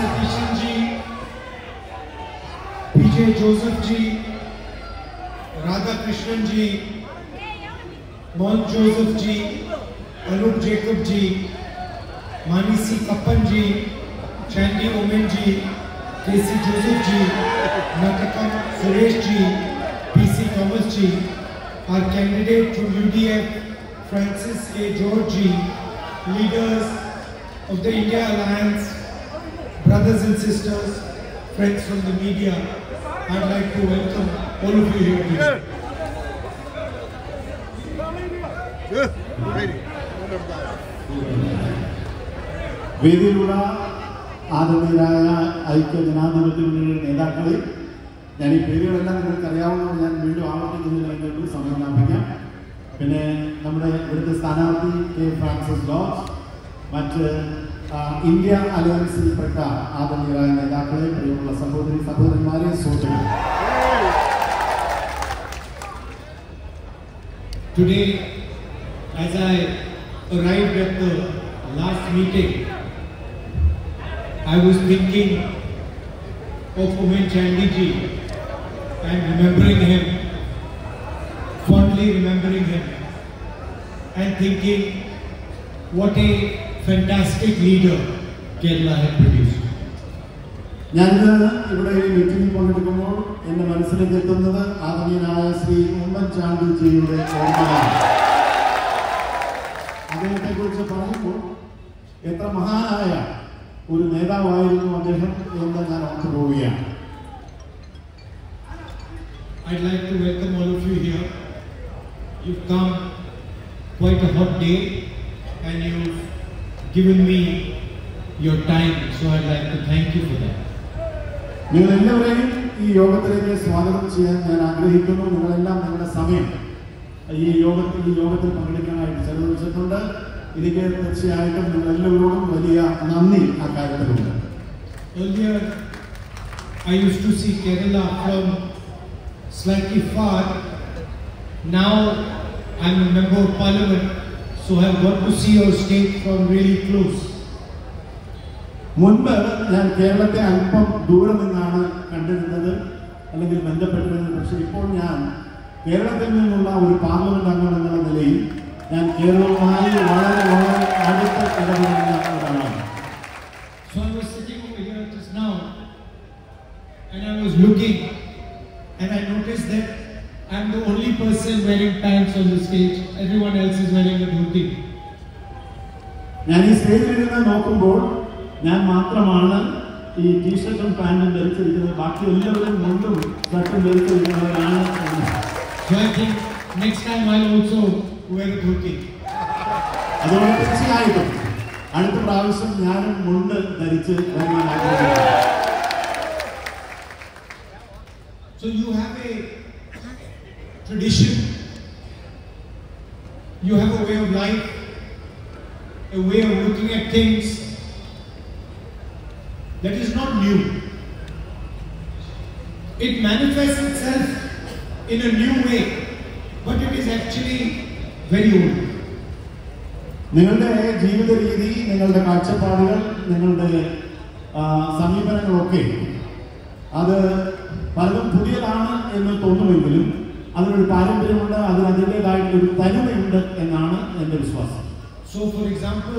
Satishan ji, PJ Joseph ji, Radha Krishnan ji, Mon Joseph ji, Anup Jacob ji, Manisi Kappan ji, Chandy Omen ji, KC Joseph ji, Natakam Suresh ji, PC Thomas ji, our candidate from UDF, Francis A. George ji, leaders of the India Alliance, brothers and sisters, friends from the media, I'd like to welcome all of you here today. വേദിയിലുള്ള ആദരണീയരായ ഐക്യ ജനാധിപത്യ മുന്നണിയുടെ നേതാക്കളെ ഞാൻ ഈ പേരുകളെല്ലാം നിങ്ങൾക്ക് അറിയാവുന്നതുകൊണ്ട് ഞാൻ വീണ്ടും ആവർത്തിക്കുന്നില്ല എന്നുള്ളൂ സമയം ലാഭിക്കാം പിന്നെ നമ്മുടെ ഇവിടുത്തെ സ്ഥാനാർത്ഥി കെ ഫ്രാൻസിസ് ജോർജ് മറ്റ് ആ, ഇന്ത്യ അലയൻസിൽപ്പെട്ട ആദരണീയരായ നേതാക്കളെ പ്രിയമുള്ള സഹോദരി സഹോദരന്മാരെ സുഹൃത്തുക്കളെ Today, as I arrived at the last meeting, I was thinking of Omen Chandy ji and remembering him, fondly remembering him, and thinking what a fantastic leader Kerala had produced. ഞാനിന്ന് ഇവിടെ ഈ മീറ്റിംഗിൽ പങ്കെടുക്കുമ്പോൾ എൻ്റെ മനസ്സിലേക്ക് എത്തുന്നത് ആദരണീയനായ ശ്രീ ഉമ്മൻചാണ്ടിജിയുടെ ഓർമ്മയാണ് അദ്ദേഹത്തെ കുറിച്ച് പറയുമ്പോൾ എത്ര മഹാനായ ഒരു നേതാവായിരുന്നു അദ്ദേഹം എന്ന് ഞാൻ ഓർത്തു പോവുകയാണ് I'd like to welcome all of you here. You've come quite a hot day and you've given me your time, so I'd like to thank you for that. നിങ്ങൾ എല്ലാവരെയും ഈ യോഗത്തിലേക്ക് സ്വാഗതം ചെയ്യാൻ ഞാൻ ആഗ്രഹിക്കുന്നു നിങ്ങളെല്ലാം നിങ്ങളുടെ സമയം ഈ യോഗത്തിൽ ഈ യോഗത്തിൽ പങ്കെടുക്കാനായിട്ട് ചെലവഴിച്ചിട്ടുണ്ട് എനിക്ക് തീർച്ചയായിട്ടും നിങ്ങൾ എല്ലാവരോടും വലിയ നന്ദി അക്കാര്യത്തിലുണ്ട് Earlier, I used to see Kerala from slightly far. Now, I'm a member of parliament, so I've got to see your state from really close. മുൻപ് ഞാൻ കേരളത്തെ അല്പം ദൂരെ നിന്നാണ് കണ്ടിരുന്നത് അല്ലെങ്കിൽ ബന്ധപ്പെട്ടിരുന്നത് പക്ഷേ ഇപ്പോൾ ഞാൻ കേരളത്തിൽ നിന്നുള്ള ഒരു പാർലമെന്റ് അംഗം എന്നുള്ള നിലയിൽ ഞാൻ കേരളവുമായി വളരെ വളരെ അടുത്ത് ഇടപെടുന്ന ഒരാളാണ് So I was sitting over here just now and I was looking and I noticed that I'm the only person wearing pants on the stage. Everyone else is wearing a dhoti. ഞാൻ ഈ സ്റ്റേജിൽ ഇരുന്ന് നോക്കുമ്പോൾ ഞാൻ മാത്രമാണ് ഈ ടീഷർട്ടും പാൻറ്റും ധരിച്ചിരിക്കുന്നത് ബാക്കി എല്ലാവരും മുണ്ടും ഷർട്ടും ധരിച്ചിരിക്കുന്നവരാണ് എന്ന്. So I think next time I'll also wear a dhoti. അതുകൊണ്ട് തീർച്ചയായിട്ടും അടുത്ത പ്രാവശ്യം ഞാനും മുണ്ട് ധരിച്ച് വരുവാൻ ആഗ്രഹിക്കുന്നു So you have a tradition, you have a way of life, a way of looking at things that is not new. It manifests itself in a new way, but it is actually very old. നിങ്ങളുടെ ജീവിത രീതി നിങ്ങളുടെ കാഴ്ചപ്പാടുകൾ നിങ്ങളുടെ ആ, സമീപനങ്ങളൊക്കെ അത് പലതും പുതിയതാണ് എന്ന് തോന്നുമെങ്കിലും അതിനൊരു പാരമ്പര്യമുണ്ട് അതിന് അതിൻ്റെതായിട്ടുള്ള ഒരു തനിമയുണ്ട് എന്നാണ് എൻ്റെ വിശ്വാസം So, for example,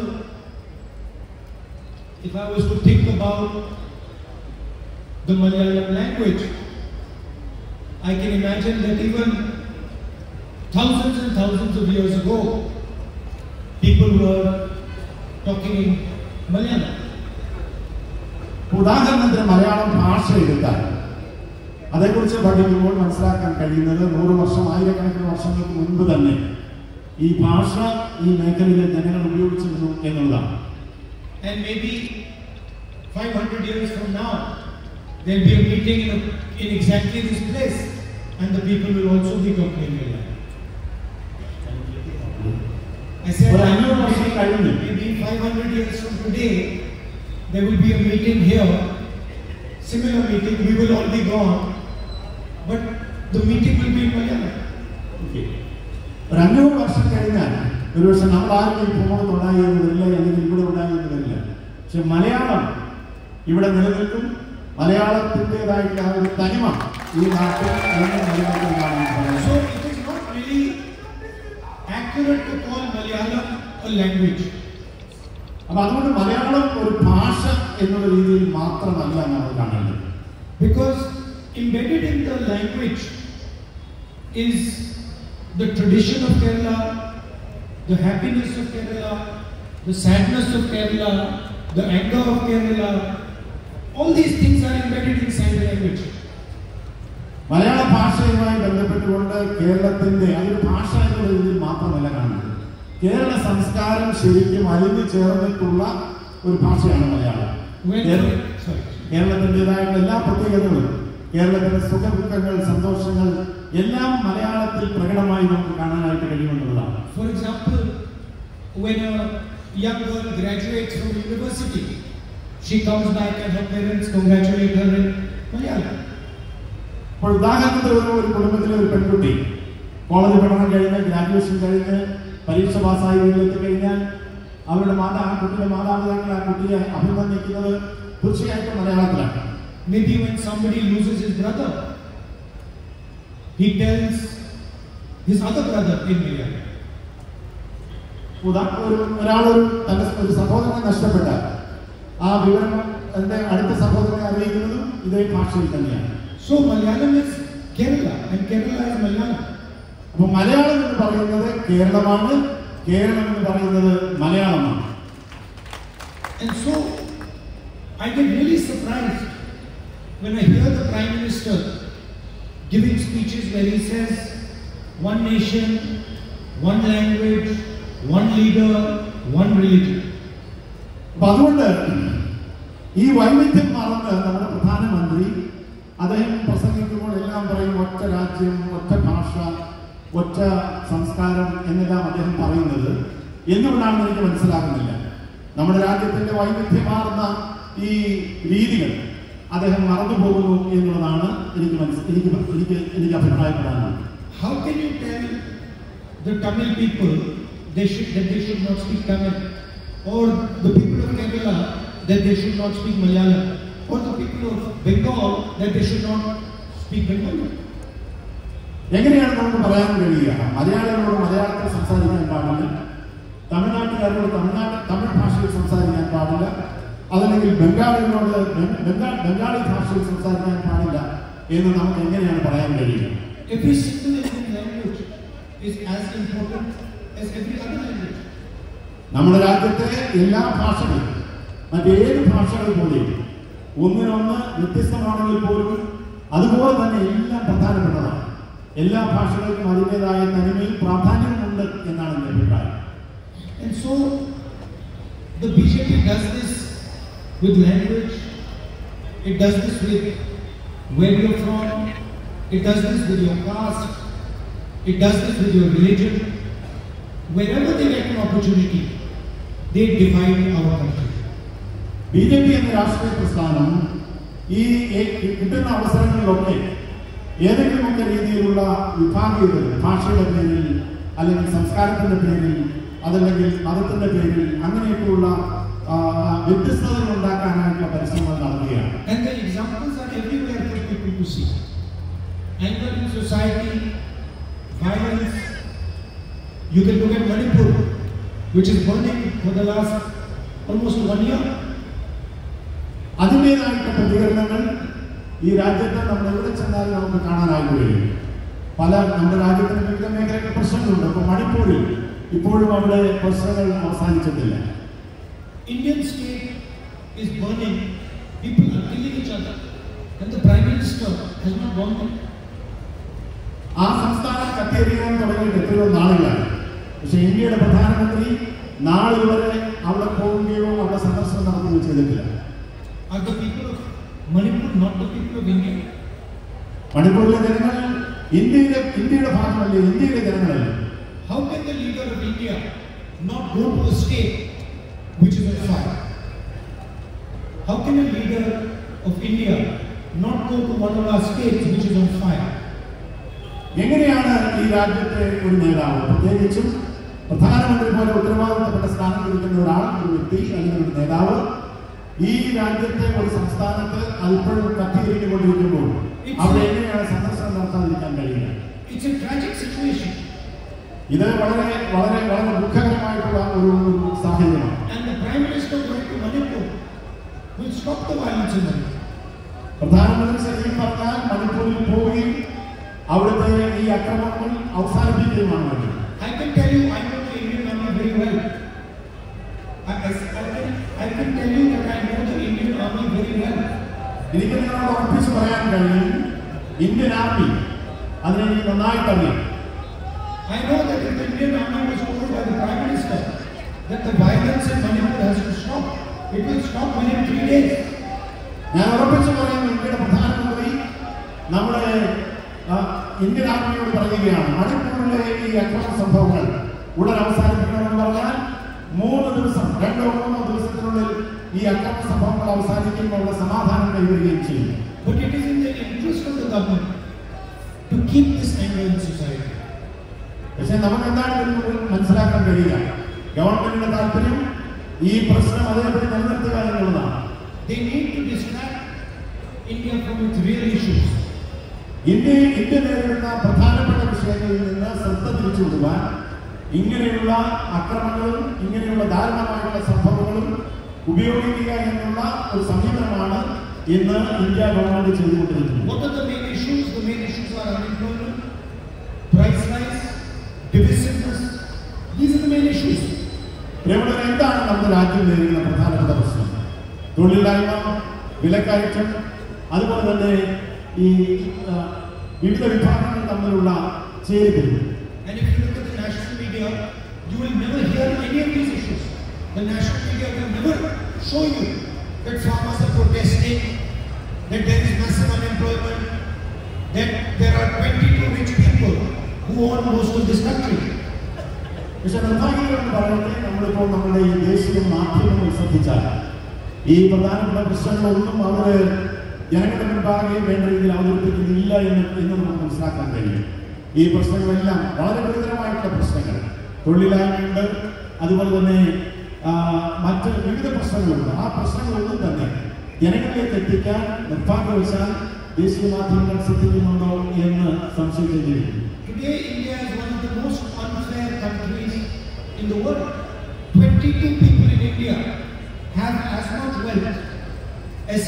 if I was to think about the Malayalam language, I can imagine that even thousands and thousands of years ago, people were talking in Malayalam. ഉദാഹരണത്തിന് മലയാളം ഭാഷ എടുത്താൽ അതേക്കുറിച്ച് പഠിക്കുമ്പോൾ മനസ്സിലാക്കാൻ കഴിയുന്നത് നൂറ് വർഷം ആയിരക്കണക്കിന് വർഷങ്ങൾക്ക് മുൻപ് തന്നെ ഈ ഭാഷ ഈ മേഖലയിലെ ജനങ്ങൾ ഉപയോഗിച്ചിരുന്നു എന്നുള്ളതാണ് And maybe 500 years from now, there'll be a meeting in, a, in exactly this place, and the people will also be talking Malayalam. I said, Well, I I know know what's happening. maybe 500 years from today, there will be a meeting here, similar meeting, we will all be gone, but the meeting will be in Malayalam. ഒരു അഞ്ഞൂറ് വർഷം കഴിഞ്ഞാൽ ഒരുപക്ഷെ നമ്മൾ ആരും ഈ ഭൂമുഖത്ത് ഉണ്ടായി എന്ന് വരില്ല അല്ലെങ്കിൽ ഇവിടെ ഉണ്ടായി എന്ന് വരില്ല പക്ഷെ മലയാളം ഇവിടെ നിലനിൽക്കും മലയാളത്തിൻ്റെതായിട്ടുള്ള ആ ഒരു തനിമ ഈ നാട്ടിൽ എന്നും നിലനിൽക്കുന്നതാണ് പറയുന്നത് So it is not really accurate to call Malayalam a language. അപ്പൊ അതുകൊണ്ട് മലയാളം ഒരു ഭാഷ എന്നുള്ള രീതിയിൽ മാത്രമല്ല നമ്മൾ കാണേണ്ടത് Because embedded in the language is the tradition of Kerala, the happiness of Kerala, the sadness of Kerala, the anger of Kerala. All these things are embedded inside the language. മലയാള ഭാഷയുമായി ബന്ധപ്പെട്ടുകൊണ്ട് കേരളത്തിന്റെ അതൊരു ഭാഷ എന്നുള്ള രീതിയിൽ മാത്രമല്ല കാണുന്നത് കേരള സംസ്കാരം ശരിക്കും അലിഞ്ഞു ചേർന്നിട്ടുള്ള ഒരു ഭാഷയാണ് മലയാളം When, കേരള- sorry. കേരളത്തിൻ്റെതായിട്ടുള്ള എല്ലാ പ്രത്യേകതകളും കേരളത്തിലെ സുഖദുഃഖങ്ങൾ സന്തോഷങ്ങൾ എല്ലാം മലയാളത്തിൽ പ്രകടമായി നമുക്ക് കാണാനായിട്ട് കഴിയുമെന്നുള്ളതാണ് For example, when a young girl graduates from university, she comes back and her parents congratulate her in Malayalam. അപ്പോൾ ഉദാഹരണത്തിന് ഒരു ഒരു കുടുംബത്തിലെ ഒരു പെൺകുട്ടി കോളേജ് പഠനം കഴിഞ്ഞ് ഗ്രാജുവേഷൻ കഴിഞ്ഞ് പരീക്ഷ പാസ്സായി വീട്ടിലെത്തി കഴിഞ്ഞാൽ അവരുടെ മാതാ ആ കുട്ടിയുടെ മാതാപിതാക്കൾ ആ കുട്ടിയെ അഭിനന്ദിക്കുന്നത് തീർച്ചയായിട്ടും മലയാളത്തിലാണ് Maybe when somebody loses his brother, he tells his other brother in Malayalam. ഉദാ- ഒരു ഒരാളൊരു തന്റെ ഒരു സഹോദരനെ നഷ്ടപ്പെട്ടാൽ ആ വിവരം തന്റെ അടുത്ത സഹോദരനെ അറിയിക്കുന്നതും ഇതേ ഭാഷയിൽ തന്നെയാണ് So Malayalam is Kerala and Kerala is Malayalam. അപ്പൊ മലയാളം എന്ന് പറയുന്നത് കേരളമാണ് കേരളം എന്ന് പറയുന്നത് മലയാളമാണ് And so I get really surprised when I hear the Prime Minister giving speeches where he says, one nation, one language, one leader, one religion. അപ്പൊ അതുകൊണ്ട് ഈ വൈവിധ്യം മറന്ന് നമ്മുടെ പ്രധാനമന്ത്രി അദ്ദേഹം പ്രസംഗിക്കുമ്പോൾ എല്ലാം പറയും ഒറ്റ രാജ്യം ഒറ്റ ഭാഷ ഒറ്റ സംസ്കാരം എന്നെല്ലാം അദ്ദേഹം പറയുന്നത് എന്തുകൊണ്ടാണെന്ന് എനിക്ക് മനസ്സിലാകുന്നില്ല നമ്മുടെ രാജ്യത്തിന്റെ വൈവിധ്യമാർന്ന ഈ രീതികൾ അദ്ദേഹം മറന്നു പോകുന്നു എന്നുള്ളതാണ് എനിക്ക് മനസ്സ് എനിക്ക് എനിക്ക് എനിക്ക് അഭിപ്രായപ്പെടാനുള്ളത് How can you tell the Tamil people they should, that they should not speak Tamil? Or the people of Kerala that they should not speak Malayalam? Or the people of Bengal that they should not speak Bengali? എങ്ങനെയാണ് നമുക്ക് പറയാൻ കഴിയുക മലയാളികളോട് മലയാളത്തിൽ സംസാരിക്കാൻ പാടില്ല തമിഴ്നാട്ടുകാരോട് തമിഴ്നാട് തമിഴ് ഭാഷയിൽ സംസാരിക്കാൻ പാടില്ല അതല്ലെങ്കിൽ ബംഗാളികളോട് ബംഗ- ബംഗാ- ബംഗാളി ഭാഷയിൽ സംസാരിക്കാൻ പാടില്ല എന്ന് നമുക്ക് എങ്ങനെയാണ് പറയാൻ കഴിയുക Every single Indian language is as important as every other language. നമ്മുടെ രാജ്യത്തെ എല്ലാ ഭാഷകളും മറ്റേത് ഭാഷകൾ പോലെയും ഒന്നിനൊന്ന് വ്യത്യസ്തമാണെങ്കിൽ പോലും അതുപോലെ തന്നെ എല്ലാം പ്രധാനപ്പെട്ടതാണ് എല്ലാ ഭാഷകൾക്കും അതിൻ്റെതായ തനിമയും പ്രാധാന്യമുണ്ട് എന്നാണ് എൻ്റെ അഭിപ്രായം And so the BJP does this with language, it does this with where you're from, it does this with your caste, it does this with your religion. Wherever they get an opportunity, they divide our country. B J P എന്ന രാഷ്ട്രീയ പ്രസ്ഥാനം ഈ ഏ- കിട്ടുന്ന അവസരങ്ങളിലൊക്കെ ഏതെങ്കിലുമൊക്കെ രീതിയിലുള്ള വിഭാഗീയതകൾ ഭാഷയുടെ പേരിൽ അല്ലെങ്കിൽ സംസ്കാരത്തിന്റെ പേരിൽ അതല്ലെങ്കിൽ മതത്തിന്റെ പേരിൽ അങ്ങനെയൊക്കെയുള്ള ആ, വ്യത്യസ്തതകൾ ഉണ്ടാക്കാനായിട്ടുള്ള പരിശ്രമങ്ങൾ നടത്തുകയാണ് And the examples are everywhere for people to see. Anger in society, violence. You can look at Manipur, which is burning for the last almost one year. അതിൻ്റെതായിട്ടുള്ള പ്രതികരണങ്ങൾ ഈ രാജ്യത്ത് നമ്മൾ എവിടെ ചെന്നാലും നമുക്ക് കാണാനായിട്ട് കഴിയും പല നമ്മുടെ രാജ്യത്തിന് വിവിധ മേഖലകളിൽ പ്രശ്നങ്ങളുണ്ട് ഇപ്പോൾ മണിപ്പൂരിൽ ഇപ്പോഴും അവിടെ പ്രശ്നങ്ങൾ അവസാനിച്ചിട്ടില്ല Indian state is burning, people are killing each other, and the Prime Minister has not gone there. ആ സംസ്ഥാനം കത്തിയെറിയാൻ തുടങ്ങിയിട്ട് എത്രയോ നാളുകളായി പക്ഷെ ഇന്ത്യയുടെ പ്രധാനമന്ത്രി നാളിതുവരെ അവിടെ പോവുകയോ അവിടെ സന്ദർശനം നടത്തുകയോ ചെയ്തിട്ടില്ല Are the people of Manipur not the people of India? മണിപ്പൂരിലെ ജനങ്ങൾ ഇന്ത്യയിലെ ഇന്ത്യയുടെ ഭാഗമല്ലേ ഇന്ത്യയിലെ ജനങ്ങളല്ലേ How can the leader of India not go to a state which is on fire? How can a leader of India not go to one of our states which is on fire? എങ്ങനെയാണ് ഈ രാജ്യത്തെ ഒരു നേതാവ് പ്രത്യേകിച്ചും പ്രധാനമന്ത്രി പോലെ ഉത്തരവാദിത്തപ്പെട്ട സ്ഥാനത്തിരിക്കുന്ന ഒരാൾ ഒരു വ്യക്തി അല്ലെങ്കിൽ ഒരു നേതാവ് ഈ രാജ്യത്തെ ഒരു സംസ്ഥാനത്ത് അല്പം കത്തിയിരിക്കൊണ്ടിരിക്കുമ്പോൾ അവിടെ എങ്ങനെയാണ് സന്ദർശനം നടത്താതിരിക്കാൻ കഴിയുക It's a tragic situation. ഇത് വളരെ വളരെ വളരെ ദുഃഖകരമായിട്ടുള്ള ഒരു ഒരു സാഹചര്യമാണ് And the Prime Minister going to Manipur will stop the violence in Manipur. പ്രധാനമന്ത്രി ശരിക്കും പറഞ്ഞാൽ മണിപ്പൂരിൽ പോവുകയും അവിടുത്തെ ഈ അക്രമങ്ങൾ അവസാനിപ്പിക്കുകയുമാണ് വേണ്ടത് I can tell you, I know the Indian Army very well. I, I, I, can, I can tell you that I know the Indian Army very well. എനിക്ക് നിങ്ങളോട് ഉറപ്പിച്ച് പറയാൻ കഴിയും ഇന്ത്യൻ ആർമി അതിനെ എനിക്ക് നന്നായിട്ട് അറിയാം I know that if the Indian Army was told by the Prime Minister that the violence in Manipur has to stop, it will stop within three days. ഞാൻ ഉറപ്പിച്ച് പറയുന്നു ഇന്ത്യയുടെ പ്രധാനമന്ത്രി നമ്മുടെ ആ, ഇന്ത്യൻ ആർമിയോട് പറയുകയാണ് മണിപ്പൂരിലെ ഈ അക്രമ സംഭവങ്ങൾ ഉടൻ അവസാനിപ്പിക്കണമെന്ന് പറഞ്ഞാൽ മൂന്ന് ദിവസം രണ്ടോ മൂന്നോ ദിവസത്തിനുള്ളിൽ ഈ അക്രമ സംഭവങ്ങൾ അവസാനിക്കുകയും അവിടെ സമാധാനം കൈവരികയും ചെയ്യും But it is in the interest of the government to keep this anger in society. പക്ഷെ നമുക്ക് എന്താണ് ഇതിൽ നിന്ന് മനസ്സിലാക്കാൻ കഴിയുക ഗവൺമെന്റിന്റെ താല്പര്യം ഈ പ്രശ്നം അതേപടി നിലനിർത്തുക എന്നുള്ളതാണ് They need to distract India from its real issues. India India നേരിടുന്ന പ്രധാനപ്പെട്ട വിഷയങ്ങളിൽ നിന്ന് ശ്രദ്ധ തിരിച്ചുവിടുവാൻ ഇങ്ങനെയുള്ള അക്രമങ്ങളും ഇങ്ങനെയുള്ള ദാരുണമായിട്ടുള്ള സംഭവങ്ങളും ഉപയോഗിക്കുക എന്നുള്ള ഒരു സമീപനമാണ് ഇന്ന് ഇന്ത്യ ഗവൺമെന്റ് ചെയ്തുകൊണ്ടിരിക്കുന്നത് What are the main issues? The main issues are unemployment, price rise, divisiveness. These are the main issues. പ്രിയമുള്ളവർ എന്താണ് നമ്മുടെ രാജ്യം നേരിടുന്ന പ്രധാനപ്പെട്ട പ്രശ്നം തൊഴിലില്ലായ്മ വിലക്കയറ്റം അതുപോലെ തന്നെ ഈ ആ, വിവിധ വിഭാഗങ്ങൾ തമ്മിലുള്ള ചേരിതിരിവ് And if you look at the national media, you will never hear any of these issues. The national media will never show you that farmers are protesting, that there is massive unemployment, that there are 22 rich people who own most of this country. പക്ഷെ നിർഭാഗ്യമെന്ന് പറയുന്നത് നമ്മളിപ്പോൾ നമ്മുടെ ഈ ദേശീയ മാധ്യമങ്ങൾ ശ്രദ്ധിച്ചാൽ ഈ പ്രധാനപ്പെട്ട പ്രശ്നങ്ങളൊന്നും അവർ ജനങ്ങളുടെ മുൻപാകെ വേണ്ട രീതിയിൽ അവതരിപ്പിക്കുന്നില്ല എന്ന് എന്ന് നമുക്ക് മനസ്സിലാക്കാൻ കഴിയും ഈ പ്രശ്നങ്ങളെല്ലാം വളരെ ഗുരുതരമായിട്ടുള്ള പ്രശ്നങ്ങൾ തൊഴിലില്ലായ്മയുണ്ട് അതുപോലെ തന്നെ ആ, മറ്റ് വിവിധ പ്രശ്നങ്ങളുണ്ട് ആ പ്രശ്നങ്ങളൊന്നും തന്നെ ജനങ്ങളിലേക്ക് എത്തിക്കാൻ നിർഭാഗ്യവശാൽ ദേശീയ മാധ്യമങ്ങൾ ശ്രദ്ധിക്കുന്നുണ്ടോ എന്ന് സംശയിക്കേണ്ടിയിരിക്കുന്നു Today, India is one of the most unfair countries in the world. 22 people in India have as much wealth as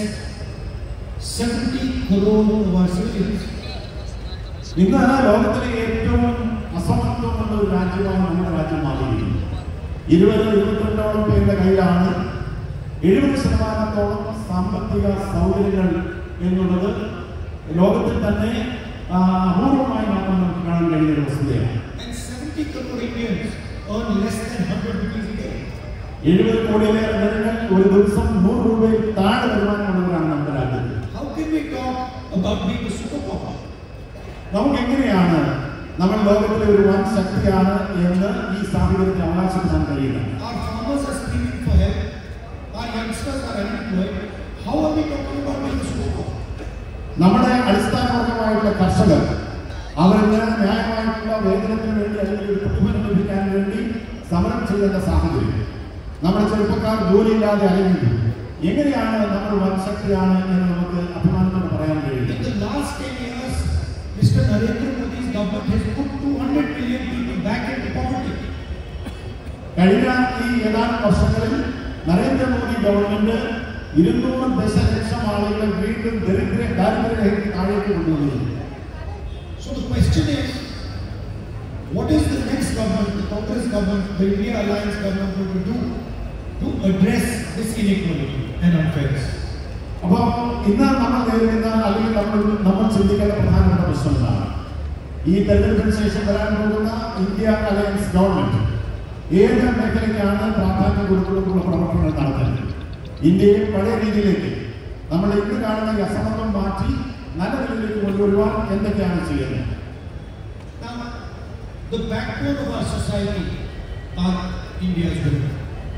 70 crore of our citizens. ഇന്ന് ലോകത്തിലെ ഏറ്റവും അസമത്വമുള്ള ഒരു രാജ്യമാണ് നമ്മുടെ രാജ്യം മാറിയിരിക്കുന്നത് ഇരുപത് ഇരുപത്തിരണ്ടോളം പേരുടെ കയ്യിലാണ് എഴുപത് ശതമാനത്തോളം സാമ്പത്തിക സൗകര്യങ്ങൾ എന്നുള്ളത് ലോകത്തിൽ തന്നെ ആ, അപൂർവമായി മാത്രം നമുക്ക് കാണാൻ കഴിയുന്ന ഒരു വസ്തുതയാണ് And 70 crore Indians earn less than 100 rupees a day. എഴുപത് കോടിയിലേറെ ജനങ്ങൾ ഒരു ദിവസം നൂറ് രൂപയിൽ താഴെ വരുമാനമുള്ളവരാണ് നമ്മുടെ രാജ്യത്ത് How can we talk about being a superpower? നമുക്ക് എങ്ങനെയാണ് നമ്മൾ ലോകത്തിലെ ഒരു വൻ ശക്തിയാണ് എന്ന് ഈ സാഹചര്യത്തിൽ അവകാശപ്പെടാൻ കഴിയുക Our farmers are screaming for help. Our youngsters are unemployed. How are we talking about being a superpower? നമ്മുടെ അടിസ്ഥാനപരമായിട്ടുള്ള കർഷകർ അവർക്ക് ന്യായമായിട്ടുള്ള വേതനത്തിന് വേണ്ടി അല്ലെങ്കിൽ ഒരു പ്രതിഫലം ലഭിക്കാൻ വേണ്ടി സമരം ചെയ്യേണ്ട സാഹചര്യം നമ്മുടെ ചെറുപ്പക്കാർ ജോലിയില്ലാതെ അലയുന്നു എങ്ങനെയാണ് നമ്മൾ വൻ ശക്തിയാണ് എന്ന് നമുക്ക് അഭിമാനത്തോടെ പറയാൻ കഴിയുക In the last 10 years, Mr. Narendra Modi's government has put 200 million people back into poverty. കഴിഞ്ഞ ഈ ഏതാനും വർഷങ്ങളിൽ നരേന്ദ്രമോദി ഗവൺമെന്റ് ഇരുന്നൂറ് ദശലക്ഷം ആളുകളെ വീണ്ടും ദരിദ്ര ദാരിദ്ര്യരേഖയ്ക്ക് താഴേക്ക് കൊണ്ടുവന്നിരിക്കുന്നു So the question is, what is the next government, the Congress government, the India Alliance government going to do to address this inequality and unfairness? അപ്പോൾ ഇന്ന് നമ്മൾ നേരിടുന്ന അല്ലെങ്കിൽ നമ്മൾ നമ്മൾ ചിന്തിക്കേണ്ട പ്രധാനപ്പെട്ട പ്രശ്നം എന്താണ് ഈ തെരഞ്ഞെടുപ്പിന് ശേഷം വരാൻ പോകുന്ന ഇന്ത്യ അലയൻസ് ഗവൺമെന്റ് ഏത് മേഖലയ്ക്കാണ് പ്രാധാന്യം കൊടുത്തുകൊണ്ടുള്ള പ്രവർത്തനങ്ങൾ നടത്തുന്നത് ഇന്ത്യയെ പഴയ രീതിയിലേക്ക് നമ്മൾ ഇന്ന് കാണുന്ന ഈ അസമത്വം മാറ്റി നല്ല നിലയിലേക്ക് കൊണ്ടുവരുവാൻ എന്തൊക്കെയാണ് ചെയ്യുന്നത് Now, the backbone of our society are India's women.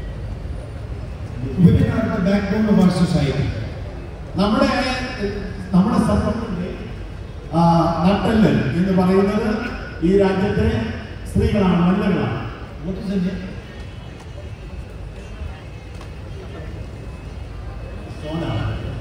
Women are the backbone of our society. നമ്മുടെ നമ്മുടെ സമൂഹത്തിന്റെ ആ, നട്ടെല്ല് എന്ന് പറയുന്നത് ഈ രാജ്യത്തെ സ്ത്രീകളാണ് വനിതകളാണ് What is the name?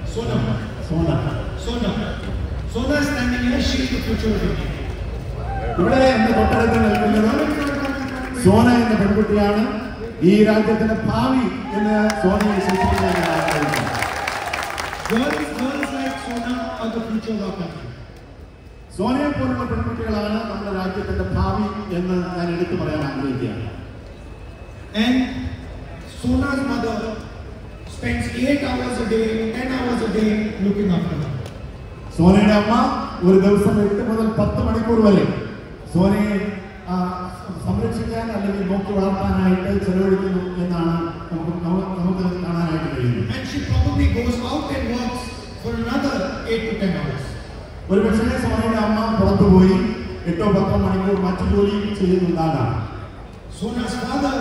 Sonam. Sona Sona. Sona is standing here. She is the future of India. ഇവിടെ എന്റെ തൊട്ടടുത്ത് നിൽക്കുന്നത് സോന എന്ന പെൺകുട്ടിയാണ് ഈ രാജ്യത്തിന്റെ ഭാവി എന്ന് സോനയെ വിശ്വസിക്കുന്നത് ഞാൻ ആഗ്രഹിക്കുന്നു Girls, girls like Sona are the future of our country. സോനയെ പോലുള്ള പെൺകുട്ടികളാണ് നമ്മുടെ രാജ്യത്തിന്റെ ഭാവി എന്ന് ഞാൻ എടുത്തു പറയാൻ ആഗ്രഹിക്കുകയാണ് And Sona's mother spends 8 hours a day, 10 hours a day looking after her. സോനയുടെ അമ്മ ഒരു ദിവസം എട്ട് മുതൽ പത്ത് മണിക്കൂർ വരെ സോനയെ ആ, സംരക്ഷിക്കാൻ അല്ലെങ്കിൽ നോക്കി വളർത്താനായിട്ട് ചെലവഴിക്കുന്നു എന്നാണ് നമുക്ക് നമുക്ക് നമുക്ക് കാണാനായിട്ട് കഴിയുന്നത് And she probably goes out and works for another 8 to 10 hours. ഒരു പക്ഷേ സോനയുടെ അമ്മ പുറത്തു പോയി എട്ടോ പത്തോ മണിക്കൂർ മറ്റു ജോലി ചെയ്യുന്നുണ്ടാകാം Sona's father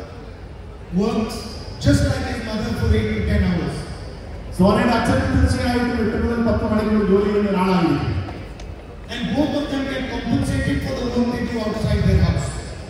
works just like his mother for 8 to 10 hours. സോനയുടെ അച്ഛൻ തീർച്ചയായിട്ടും എട്ട് മുതൽ പത്ത് മണിക്കൂർ ജോലി ചെയ്യുന്ന ഒരാളായിരിക്കും And both of them get compensated for the work they do outside their house.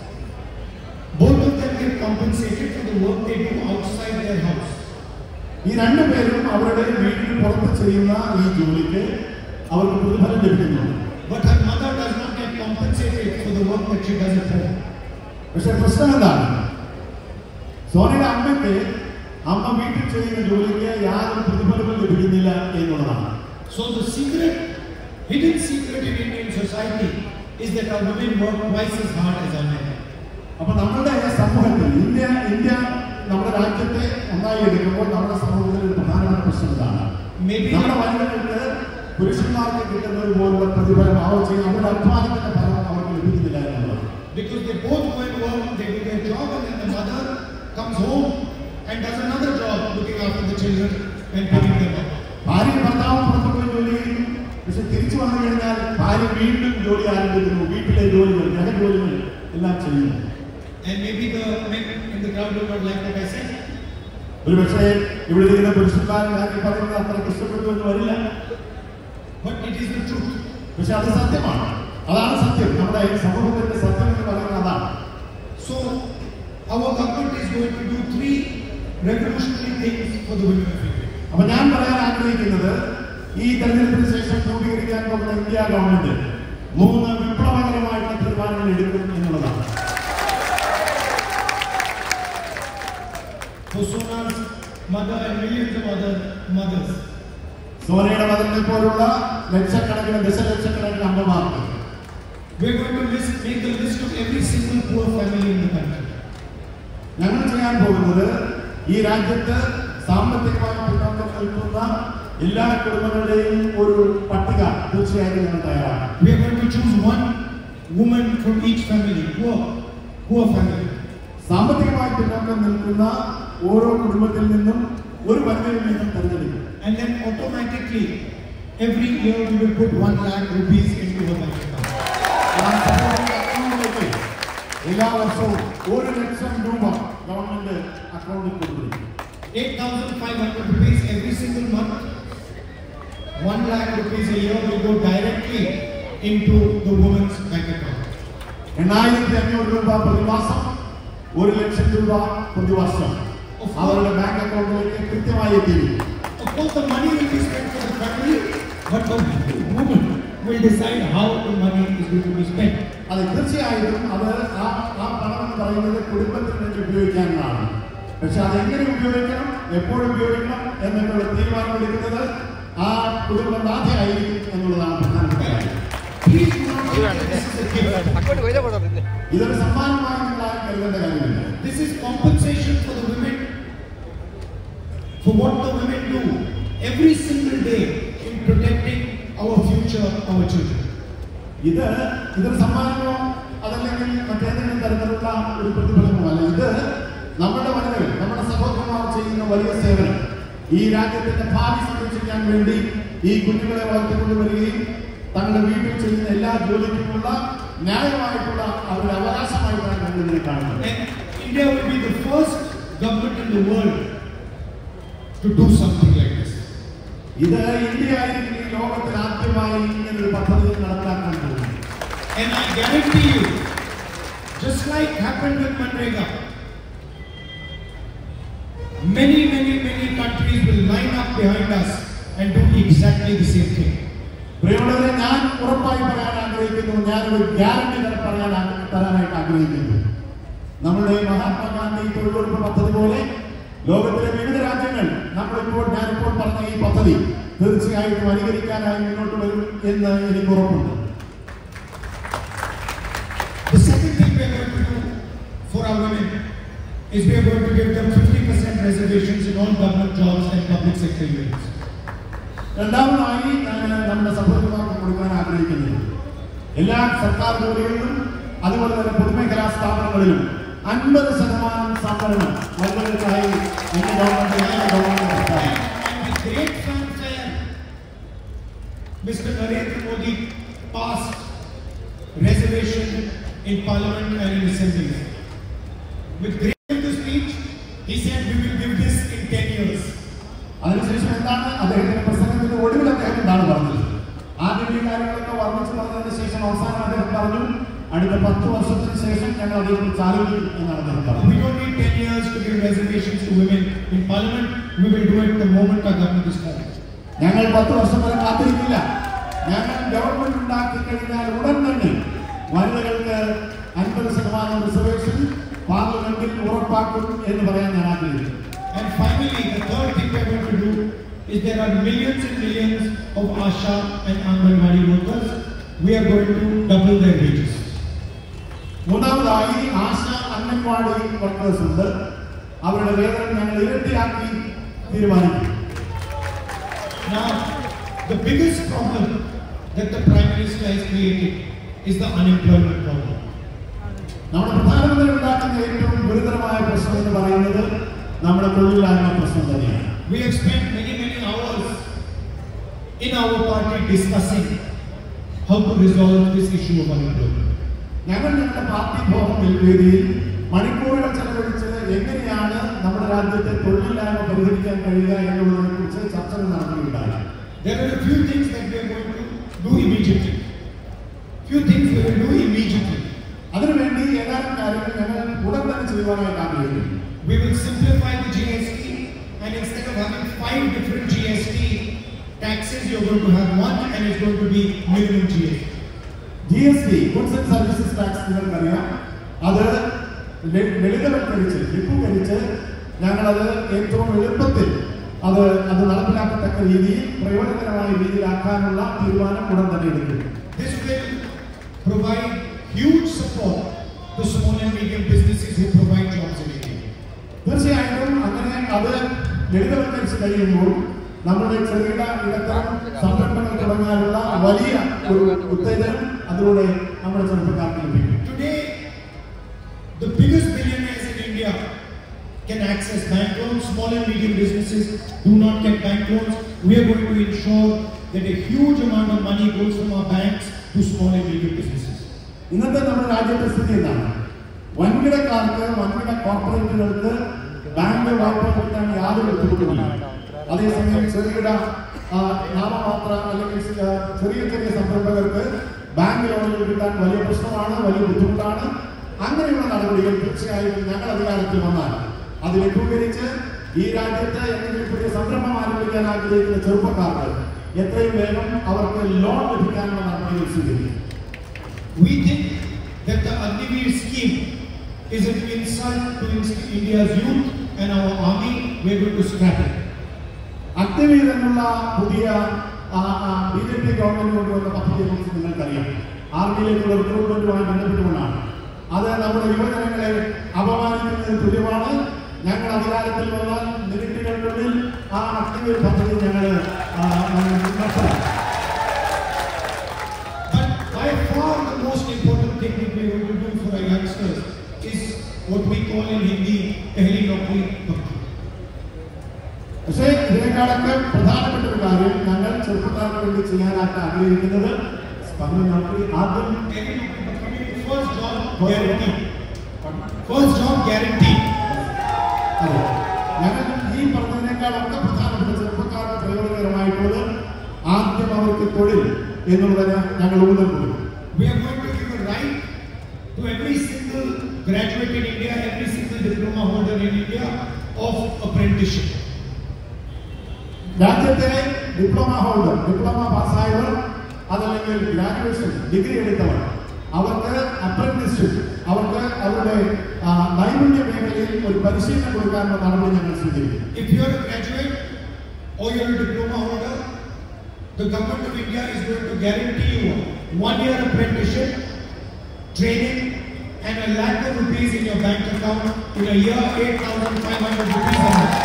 Both of them get compensated for the work they do outside their house. ഈ രണ്ടു പേരും അവരുടെ വീട്ടിൽ പുറത്ത് ചെയ്യുന്ന ഈ ജോലിക്ക് അവർക്ക് പ്രതിഫലം ലഭിക്കുന്നുണ്ട് But her mother does not get compensated for the work that she does at home. പക്ഷെ പ്രശ്നം എന്താണ് സോനയുടെ അമ്മയ്ക്ക് അമ്മ വീട്ടിൽ ചെയ്യുന്ന ജോലിക്ക് യാതൊരു പ്രതിഫലവും ലഭിക്കുന്നില്ല എന്നുള്ളതാണ് So the secret, hidden secret in Indian society is that our women work twice as hard as our men. അപ്പൊ നമ്മുടെ സമൂഹത്തിൽ ഇന്ത്യ ഇന്ത്യ നമ്മുടെ രാജ്യത്തെ ഒന്നായി എടുക്കുമ്പോൾ നമ്മുടെ സമൂഹത്തിൽ ഒരു പ്രധാനപ്പെട്ട പ്രശ്നം ഇതാണ് Maybe നമ്മുടെ വനിതകൾക്ക് പുരുഷന്മാർക്ക് കിട്ടുന്നത് പോലുള്ള പ്രതിഫലം അവർ ചെയ്യുന്ന അവരുടെ അധ്വാനത്തിന്റെ ഫലം അവർക്ക് ലഭിക്കുന്നില്ല എന്നുള്ളത് because they both go and work, they do their job, and then the mother comes home and does another job looking after the children and picking them up. ഭാര്യ ഭർത്താവും പുറത്തു പോയി ജോലി ചെയ്യുന്നു പക്ഷെ തിരിച്ചു വന്നു കഴിഞ്ഞാൽ ഭാര്യ വീണ്ടും ജോലി ആരംഭിക്കുന്നു വീട്ടിലെ ജോലികൾ ഗൃഹജോലികൾ എല്ലാം ചെയ്യുന്നു And maybe the men in the crowd do not like what I said. ഒരു പക്ഷേ ഇവിടെ ഇരിക്കുന്ന പുരുഷന്മാരും കാര്യം പറയുന്നത് അത്രയ്ക്ക് ഇഷ്ടപ്പെട്ടു എന്ന് വരില്ല But it is the truth. പക്ഷെ അത് സത്യമാണ് അതാണ് സത്യം നമ്മുടെ ഈ സമൂഹത്തിന്റെ സത്യം എന്ന് പറയുന്നത് അതാണ് So our government is going to do three revolutionary things for the women of India. അപ്പൊ ഞാൻ പറയാൻ ആഗ്രഹിക്കുന്നത് ഈ തെരഞ്ഞെടുപ്പിന് ശേഷം രൂപീകരിക്കാൻ പോകുന്ന ഇന്ത്യ ഗവൺമെന്റ് മൂന്ന് വിപ്ലവകരമായിട്ടുള്ള തീരുമാനങ്ങൾ എടുക്കും എന്നുള്ളതാണ് For Sona's mother and millions of other mothers. സോനയുടെ മതത്തെ പോലുള്ള ലക്ഷക്കണക്കിന് ദശലക്ഷക്കണക്കിന് അമ്മമാർക്ക് We're going to list, make the list of every single poor family in the country. ഞങ്ങൾ ചെയ്യാൻ പോകുന്നത് ഈ രാജ്യത്ത് സാമ്പത്തികമായി പിന്നോക്കം നിൽക്കുന്ന എല്ലാ കുടുംബങ്ങളുടെയും ഒരു പട്ടിക തീർച്ചയായിട്ടും ഞങ്ങൾ തയ്യാറാണ് We are going to choose one woman from each family, poor, poor family. സാമ്പത്തികമായി പിന്നോക്കം നിൽക്കുന്ന ഓരോ കുടുംബത്തിൽ നിന്നും ഒരു വനിതയിൽ നിന്നും തെരഞ്ഞെടുക്കും And then automatically, every year we will put one lakh rupees into her bank account. ആ സമൂഹത്തിന്റെ അക്കൗണ്ടിലേക്ക് എല്ലാ വർഷവും ഒരു ലക്ഷം രൂപ ഗവൺമെന്റ് അക്കൗണ്ടിൽ കൊടുത്തിരിക്കും 8,500 rupees every single month. 1 lakh rupees a year will go directly into the woman's bank account. എണ്ണായിരത്തി അഞ്ഞൂറ് രൂപ പ്രതിമാസം ഒരു ലക്ഷം രൂപ പ്രതിവർഷം അവരുടെ ബാങ്ക് അക്കൗണ്ടിലേക്ക് കൃത്യമായി എത്തിയിരിക്കും Of course, the money will be spent for the family, but the woman will decide how the money is going to be spent. അത് തീർച്ചയായിട്ടും അത് ആ ആ പണം എന്ന് പറയുന്നത് കുടുംബത്തിന് വേണ്ടി ഉപയോഗിക്കാനുള്ളതാണ് പക്ഷെ അത് എങ്ങനെ ഉപയോഗിക്കണം എപ്പോൾ ഉപയോഗിക്കണം എന്നുള്ള തീരുമാനം എടുക്കുന്നത് ആ കുടുംബനാഥയായിരിക്കും എന്നുള്ളതാണ് പ്രധാനപ്പെട്ട കാര്യം Please do not think that this is a gift. അങ്ങോട്ട് വരെ പോടാ ഇതൊരു സമ്മാനമായി നിങ്ങൾ ആരും കരുതേണ്ട കാര്യമില്ല This is compensation for the women for what the women do every single day in protecting our future, our children. ഇത് ഇതൊരു സമ്മാനമോ അതല്ലെങ്കിൽ മറ്റേതെങ്കിലും തരത്തിലുള്ള ഒരു പ്രതിഫലമോ അല്ല ഇത് നമ്മുടെ വനിതകൾ നമ്മുടെ സഹോദരന്മാർ ചെയ്യുന്ന വലിയ സേവനം ഈ രാജ്യത്തിന്റെ ഭാവി സംരക്ഷിക്കാൻ വേണ്ടി ഈ കുഞ്ഞുങ്ങളെ വളർത്തിക്കൊണ്ടുവരികയും തങ്ങളുടെ വീട്ടിൽ ചെയ്യുന്ന എല്ലാ ജോലിക്കുമുള്ള ന്യായമായിട്ടുള്ള അവരുടെ അവകാശമായിട്ടാണ് ഞങ്ങൾ ഇതിനെ കാണുന്നത് And India will be the first government in the world to do something like this. ഇത് ഇന്ത്യ ആയിരിക്കും ഈ ലോകത്തിൽ ആദ്യമായി ഇങ്ങനൊരു പദ്ധതി നടപ്പാക്കാൻ പോകുന്നത് And I guarantee you, just like happened with Manrega, many, many, many countries will line up behind us and do exactly the same thing. പ്രിയമുള്ളവരെ ഞാൻ ഉറപ്പായി പറയാൻ ആഗ്രഹിക്കുന്നു ഞാനൊരു ഗ്യാരണ്ടി പറയാൻ ആ- തരാനായിട്ട് ആഗ്രഹിക്കുന്നു നമ്മുടെ മഹാത്മാഗാന്ധി തൊഴിലുറപ്പ് പദ്ധതി പോലെ ലോകത്തിലെ വിവിധ രാജ്യങ്ങൾ നമ്മളിപ്പോൾ ഞാനിപ്പോൾ പറഞ്ഞ ഈ പദ്ധതി തീർച്ചയായിട്ടും അനുകരിക്കാനായി മുന്നോട്ട് വരും എന്ന് എനിക്ക് ഉറപ്പുണ്ട് The second thing we are going to do for our women is we are going to give them 50% reservations in all government jobs and public sector units. രണ്ടാമതായി ഞാൻ നമ്മുടെ സഹോദരന്മാർക്ക് കൊടുക്കാൻ ആഗ്രഹിക്കുന്നത് എല്ലാ സർക്കാർ ജോലികളിലും അതുപോലെ തന്നെ പൊതുമേഖലാ സ്ഥാപനങ്ങളിലും അൻപത് ശതമാനം സംവരണം വനിതകൾക്കായി എന്റെ ഗവൺമെന്റ് എല്ലാ ഗവൺമെന്റ് പ്രഖ്യാപിച്ചു. And with great fanfare, Mr. Narendra Modi passed reservation in parliament and in assemblies. With great speech, he said we will give this in 10 years. അതിനുശേഷം എന്താണ് അദ്ദേഹത്തിന്റെ പ്രസംഗത്തിന്റെ ഒടുവിൽ അദ്ദേഹം എന്താണ് പറഞ്ഞത് ആദ്യം ഈ കാര്യങ്ങളൊക്കെ വർണ്ണിച്ചു പറഞ്ഞതിന് ശേഷം അവസാനം അദ്ദേഹം പറഞ്ഞു അടുത്ത പത്ത് വർഷത്തിന് ശേഷം ഞങ്ങൾ അതേക്കുറിച്ച് ആലോചിക്കും എന്നാണ് അദ്ദേഹം പറഞ്ഞത് We don't need 10 years to give reservations to women in parliament. We will do it the moment our government is formed. ഞങ്ങൾ പത്ത് വർഷം വരെ കാത്തിരിക്കില്ല ഞങ്ങൾ ഗവൺമെന്റ് ഉണ്ടാക്കി കഴിഞ്ഞാൽ ഉടൻ തന്നെ വനിതകൾക്ക് അൻപത് ശതമാനം റിസർവേഷൻ പാർലമെന്റിൽ ഉറപ്പാക്കും എന്ന് പറയാൻ ഞാൻ ആഗ്രഹിക്കുന്നു And finally, the third thing we are going to do is there are millions and millions of ASHA and Anganwadi workers. We are going to double their wages. മൂന്നാമതായി ആശ അംഗൻവാടി വർക്കേഴ്സ് ഉണ്ട് അവരുടെ വേതനം ഞങ്ങൾ ഇരട്ടിയാക്കി തീരുമാനിക്കും Now, the biggest problem that the Prime Minister has created is the unemployment problem. നമ്മുടെ പ്രധാനമന്ത്രി ഉണ്ടാക്കുന്ന ഏറ്റവും ഗുരുതരമായ പ്രശ്നം എന്ന് പറയുന്നത് നമ്മുടെ തൊഴിലില്ലായ്മ പ്രശ്നം തന്നെയാണ് We have spent many, many hours in our party discussing how to resolve this issue of unemployment. ഞങ്ങൾ ഞങ്ങളുടെ പാർട്ടി ഭവനിൽ വേദിയിൽ മണിക്കൂറുകൾ ചെലവഴിച്ച് എങ്ങനെയാണ് നമ്മുടെ രാജ്യത്തെ തൊഴിലില്ലായ്മ പരിഹരിക്കാൻ കഴിയുക എന്നുള്ളതിനെ കുറിച്ച് ചർച്ചകൾ നടത്തുകയുണ്ടായി There are a few things that we are going to do immediately. Few things we will do immediately. അതിനുവേണ്ടി ഏതാനും കാര്യങ്ങൾ ഞങ്ങൾ ഉടൻ തന്നെ ചെയ്യുവാനായിട്ട് ആഗ്രഹിക്കുന്നു We will simplify the GST and instead of having five different GST taxes, you're going to have one and it's going to be minimum GST. G S T goods and services tax നിങ്ങൾക്കറിയാം അത് ല- ലളിതവൽക്കരിച്ച് ലഘൂകരിച്ച് ഞങ്ങളത് ഏറ്റവും എളുപ്പത്തിൽ അത് അത് നടപ്പിലാക്കത്തക്ക രീതിയിൽ പ്രയോജനകരമായ രീതിയിലാക്കാനുള്ള തീരുമാനം ഉടൻ തന്നെ എടുക്കും This will provide huge support to small and medium businesses who provide jobs in India. തീർച്ചയായിട്ടും അങ്ങനെ അത് ലളിതവൽക്കരിച്ച് കഴിയുമ്പോൾ നമ്മുടെ ചെറുകിട ഇടത്തരം സംരംഭങ്ങൾ തുടങ്ങാനുള്ള വലിയ ഒരു ഉത്തേജനം അതിലൂടെ നമ്മുടെ ചെറുപ്പക്കാർക്ക് ലഭിക്കും Today, the biggest billionaires in India can access bank loans. Small and medium businesses do not get bank loans. We are going to ensure that a huge amount of money goes from our banks to small and medium businesses. ഇന്നത്തെ നമ്മുടെ രാജ്യത്തെ സ്ഥിതി എന്താണ് വൻകിടക്കാർക്ക് വൻകിട കോർപ്പറേറ്റുകൾക്ക് bank വായ്പ കിട്ടാൻ യാതൊരു ബുദ്ധിമുട്ടുമില്ല അതേസമയം ചെറുകിട ആ, നാമമാത്ര അല്ലെങ്കിൽ ചെ- ചെറിയ ചെറിയ സംരംഭകർക്ക് ബാങ്ക് ലോണുകൾ കിട്ടാൻ വലിയ പ്രശ്നമാണ് വലിയ ബുദ്ധിമുട്ടാണ് അങ്ങനെയുള്ള നടപടികൾ തീർച്ചയായും ഞങ്ങൾ അധികാരത്തിൽ വന്നാൽ അത് ലഘൂകരിച്ച് ഈ രാജ്യത്ത് എന്തെങ്കിലും പുതിയ സംരംഭം ആരംഭിക്കാൻ ആഗ്രഹിക്കുന്ന ചെറുപ്പക്കാർക്ക് എത്രയും വേഗം അവർക്ക് ലോൺ ലഭിക്കാനുള്ള നടപടികൾ സ്വീകരിക്കും We think that the Agniveer scheme is an insult to India's youth and our army. We are going to scrap it. Agniveer എന്നുള്ള പുതിയ ബി ജെ പി ഗവൺമെന്റ് കൊണ്ടുവന്ന പദ്ധതിയെ കുറിച്ച് നിങ്ങൾക്കറിയാം ആർമിയിലേക്കുള്ള റിക്രൂട്ട്മെന്റുമായി ബന്ധപ്പെട്ടുകൊണ്ടാണ് അത് നമ്മുടെ യുവജനങ്ങളെ അപമാനിക്കുന്നതിന് തുല്യമാണ് ഞങ്ങൾ അധികാരത്തിൽ വന്നാൽ മിനിറ്റുകൾക്കുള്ളിൽ ആ അഗ്നിവീർ പദ്ധതി ഞങ്ങൾ നടത്തണം But by far the most important thing that we are going to do for our youngsters is what we call in Hindi, Pehli Naukri Pakki. പക്ഷേ ഇതിനേക്കാളൊക്കെ പ്രധാനപ്പെട്ട ഒരു കാര്യം ഞങ്ങൾ ചെറുപ്പക്കാർക്ക് വേണ്ടി ചെയ്യാനായിട്ട് ആഗ്രഹിക്കുന്നത് പറഞ്ഞു നമുക്ക് ആദ്യം Pehli Naukri Pakki means first job guarantee. First job guarantee. അതെ. ഞങ്ങൾ ഈ പറഞ്ഞതിനേക്കാളൊക്കെ പ്രധാനപ്പെട്ട ചെറുപ്പക്കാർക്ക് പ്രയോജനകരമായിട്ടുള്ളത് ആദ്യം അവർക്ക് തൊഴിൽ എന്നുള്ളതിന് ഞങ്ങൾ ഊന്നൽ കൊടുക്കും We are going to give a right to every single graduate in India, every single diploma holder in India of apprenticeship. രാജ്യത്തെ ഡിപ്ലോമ ഹോൾഡർ ഡിപ്ലോമ പാസ്സായവർ അതല്ലെങ്കിൽ ഗ്രാജുവേഷൻ ഡിഗ്രി എടുത്തവർ അവർക്ക് അപ്രന്റീസ്ഷിപ്പ് അവർക്ക് അവരുടെ ആ, നൈപുണ്യ മേഖലയിൽ ഒരു പരിശീലനം കൊടുക്കാനുള്ള നടപടി ഞങ്ങൾ സ്വീകരിക്കും If you are a graduate or you are a diploma holder, the government of India is going to guarantee you one year apprenticeship, training, and a lakh of rupees in your bank account in a year, 8,500 rupees a month.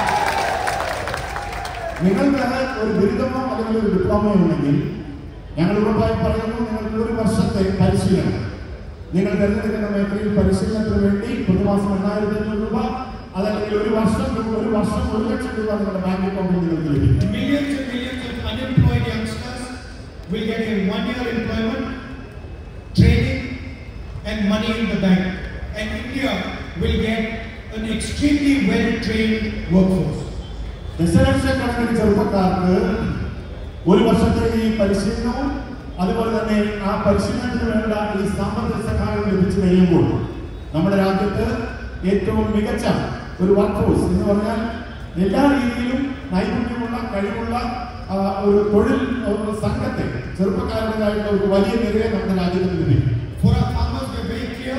നിങ്ങൾക്ക് ഒരു ബിരുദമോ അല്ലെങ്കിൽ ഒരു ഡിപ്ലോമയോ ഉണ്ടെങ്കിൽ ഞങ്ങൾ ഉറപ്പായി പറയുന്നു നിങ്ങൾക്ക് ഒരു വർഷത്തെ പരിശീലനം നിങ്ങൾ തിരഞ്ഞെടുക്കുന്ന മേഖലയിൽ പരിശീലനത്തിന് വേണ്ടി പ്രതിമാസം എണ്ണായിരത്തി അഞ്ഞൂറ് രൂപ അതല്ലെങ്കിൽ ഒരു വർഷം ഒരു വർഷം ഒരു ലക്ഷം രൂപ നിങ്ങളുടെ ബാങ്ക് അക്കൗണ്ടിൽ നിങ്ങൾക്ക് ലഭിക്കും Millions and millions of unemployed youngsters will get a one-year employment, training, and money in the bank. And India will get an extremely well-trained workforce. ദശലക്ഷക്കണക്കിന് ചെറുപ്പക്കാർക്ക് ഒരു വർഷത്തെ ഈ പരിശീലനവും അതുപോലെ തന്നെ ആ പരിശീലനത്തിന് വേണ്ട ഈ സാമ്പത്തിക സഹായം ലഭിച്ചു കഴിയുമ്പോൾ നമ്മുടെ രാജ്യത്ത് ഏറ്റവും മികച്ച ഒരു വർക്ക് ഫോഴ്സ് എന്ന് പറഞ്ഞാൽ എല്ലാ രീതിയിലും നൈപുണ്യമുള്ള കഴിവുള്ള ആ, ഒരു തൊഴിൽ ഒരു സംഘത്തെ ചെറുപ്പക്കാരുടേതായിട്ടുള്ള ഒരു വലിയ നിരയെ നമ്മുടെ രാജ്യത്ത് ലഭിക്കും For our farmers, we are very clear.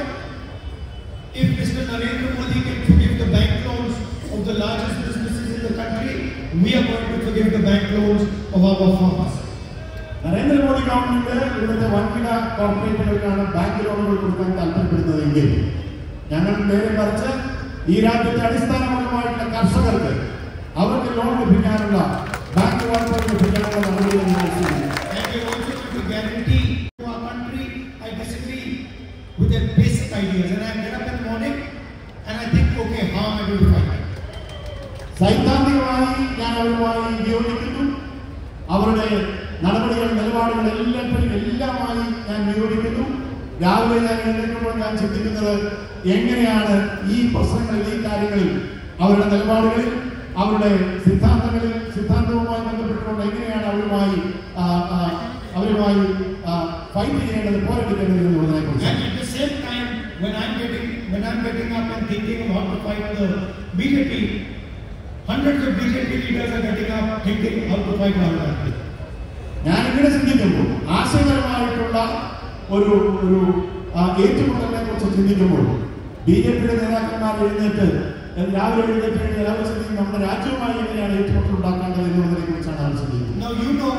If Mr. Narendra Modi can forgive the bank loans of the largest businesses in the country, we are going to forgive the bank loans of our farmers. Narendra Modi government ഇവിടുത്തെ വൻകിട കോർപ്പറേറ്റുകൾക്കാണ് bank ലോണുകൾ കൊടുക്കാൻ താല്പര്യപ്പെടുന്നതെങ്കിൽ ഞങ്ങൾ നേരെ മറിച്ച് ഈ രാജ്യത്തെ അടിസ്ഥാനപരമായിട്ടുള്ള കർഷകർക്ക് അവർക്ക് ലോൺ ലഭിക്കാനുള്ള ബാങ്ക് വായ്പ ലഭിക്കാനുള്ള നടപടികൾ ഞങ്ങൾ സ്വീകരിക്കും. And we are also going to guarantee to our country, I disagree with their basic ideas. And I get up in the morning and I think, okay, how am I going to fight it? സൈദ്ധാന്തികമായി ഞാൻ അവരുമായി വിയോജിക്കുന്നു അവരുടെ നടപടികൾ നിലപാടുകൾ എല്ലാത്തിനും എല്ലാമായി ഞാൻ വിയോജിക്കുന്നു രാവിലെ ഞാൻ എഴുന്നേൽക്കുമ്പോൾ ഞാൻ ചിന്തിക്കുന്നത് എങ്ങനെയാണ് ഈ പ്രശ്നങ്ങളിൽ ഈ കാര്യങ്ങളിൽ അവരുടെ നിലപാടുകളിൽ അവരുടെ സിദ്ധാന്തങ്ങളിൽ സിദ്ധാന്തവുമായി ബന്ധപ്പെട്ടുകൊണ്ട് എങ്ങനെയാണ് അവരുമായി ആ, ആ, അവരുമായി ഫൈറ്റ് ചെയ്യേണ്ടത് പോരടിക്കേണ്ടത് എന്നുള്ളതിനെ കുറിച്ച് And at the same time, when I'm getting when I'm getting up and thinking of how to fight the BJP, hundreds of BJP leaders are getting up thinking how to fight Rahul Gandhi. ഞാൻ ഇങ്ങനെ ചിന്തിക്കുമ്പോൾ ആശയപരമായിട്ടുള്ള ഒരു ഒരു ആ, ഏറ്റുമുട്ടലിനെ കുറിച്ച് ചിന്തിക്കുമ്പോൾ B J പിയുടെ നേതാക്കന്മാർ എഴുന്നേറ്റ് രാവിലെ എഴുന്നേറ്റ് കഴിഞ്ഞ് എല്ലാവരും ചിന്തിക്കും നമ്മുടെ രാജ്യവുമായി എങ്ങനെയാണ് ഏറ്റുമുട്ടൽ ഉണ്ടാക്കേണ്ടത് എന്നുള്ളതിനെ കുറിച്ചാണ് അവർ ചിന്തിക്കുന്നത് Now you know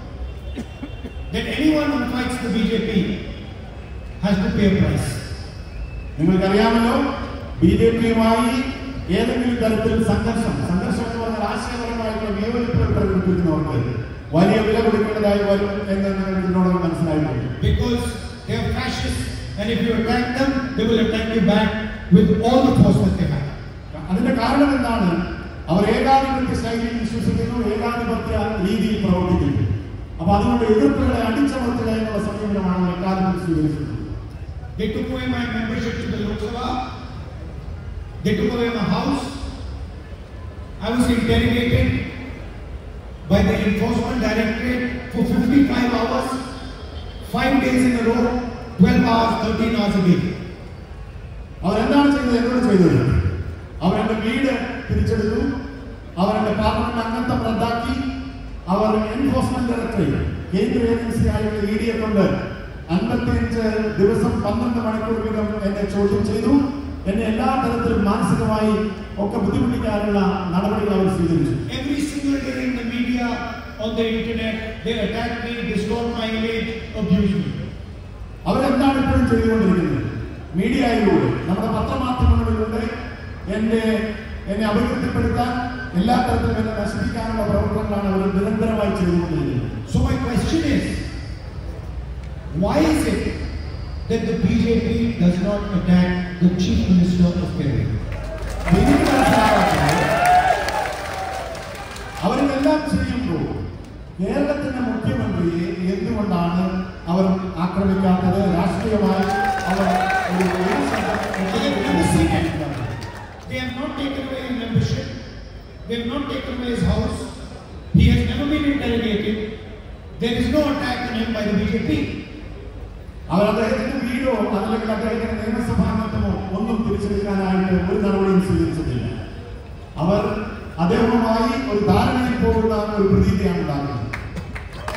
that anyone who fights the BJP has to pay a price. നിങ്ങൾക്കറിയാമല്ലോ ബി ജെ പിയുമായി ഏതെങ്കിലും തരത്തിൽ സംഘർഷം സംഘർഷം എന്ന് പറഞ്ഞാൽ ആശയപരമായിട്ടുള്ള വിയോജിപ്പുകൾ പ്രകടിപ്പിക്കുന്നവർക്ക് വലിയ വില കൊടുക്കേണ്ടതായി വരും എന്ന് നിങ്ങൾ ഇതിനോട് മനസ്സിലായിട്ടുണ്ട് Because they are fascists and if you attack them, they will attack you back with all the force that they have. അതിന്റെ കാരണം എന്താണ് അവർ ഏകാധിപത്യ ശൈലിയിൽ വിശ്വസിക്കുന്നു ഏകാധിപത്യ രീതിയിൽ പ്രവർത്തിക്കുന്നു അപ്പൊ അതുകൊണ്ട് എതിർപ്പുകളെ അടിച്ചമർത്തുക എന്നുള്ള സമീപനമാണ് അവർ എക്കാലത്തും സ്വീകരിച്ചിട്ടുള്ളത് They took away my membership to the Lok Sabha. They took away my house. I was interrogated by the enforcement directorate for 55 hours, 5 days in a row, 12 hours, 13 hours a day. അവരെന്താണ് ചെയ്തത് എന്നോട് ചെയ്തത് അവരെന്റെ വീട് തിരിച്ചെടുത്തു അവരെന്റെ parliament അംഗത്വം റദ്ദാക്കി അവർ enforcement directorate കേന്ദ്ര ഏജൻസിയായുള്ള ഇ ഡിയെ കൊണ്ട് അൻപത്തിയഞ്ച് ദിവസം പന്ത്രണ്ട് മണിക്കൂർ വീതം എന്നെ ചോദ്യം ചെയ്തു എന്നെ എല്ലാ തരത്തിലും മാനസികമായി ഒക്കെ ബുദ്ധിമുട്ടിക്കാനുള്ള നടപടികൾ അവർ സ്വീകരിച്ചു Every single day in the media, on the internet, they attack me, distort my image, abuse me. അവരെന്താണ് ഇപ്പോഴും ചെയ്തുകൊണ്ടിരിക്കുന്നത് മീഡിയയിലൂടെ നമ്മുടെ പത്രമാധ്യമങ്ങളിലൂടെ എന്റെ എന്നെ അപകീർത്തിപ്പെടുത്താൻ എല്ലാ തരത്തിലും എന്നെ നശിപ്പിക്കാനുള്ള പ്രവർത്തനങ്ങളാണ് അവർ നിരന്തരമായി ചെയ്തുകൊണ്ടിരിക്കുന്നത് So my question is, why is it that the BJP does not attack the Chief Minister of Kerala? എനിക്ക് മനസ്സിലാവാത്തത് അവരിതെല്ലാം ചെയ്യുമ്പോൾ കേരളത്തിന്റെ മുഖ്യമന്ത്രിയെ എന്തുകൊണ്ടാണ് അവർ ആക്രമിക്കാത്തത് രാഷ്ട്രീയമായി അവർ ഒരു ഒരു സംഘം They have not taken away his membership. They have not taken away his house. He has never been interrogated. There is no attack on him by the BJP. അവർ അദ്ദേഹത്തിന്റെ വീടോ അല്ലെങ്കിൽ അദ്ദേഹത്തിന്റെ നിയമസഭാംഗത്വമോ ഒന്നും തിരിച്ചെടുക്കാനായിട്ട് ഒരു നടപടിയും സ്വീകരിച്ചിട്ടില്ല അവർ അദ്ദേഹവുമായി ഒരു ധാരണയിൽ പോകുന്ന ഒരു പ്രതീതിയാണ് ഉണ്ടാകുന്നത്